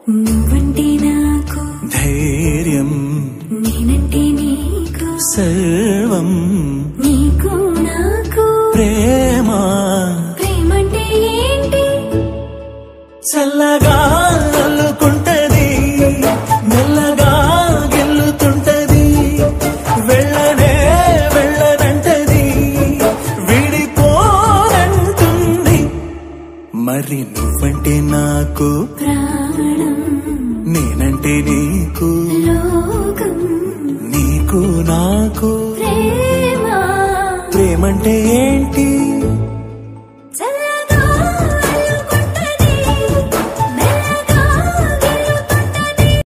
నువ్వంటే నాకు ధైర్యం నేనంటే నీకు సర్వం నీకు నాకు ప్రేమ ప్రేమంటే ఏంటి చల్లగా అల్లుకుంటది మెల్లగా గెల్లుతుంటది వెళ్ళనే వెళ్ళనంటది విడిపోనంటుంది మరి నువ్వంటే నాకు ప్రాణం నేనంటే నీకు లోకం నీకు నాకు ప్రేమ ప్రేమంటే ఏంటి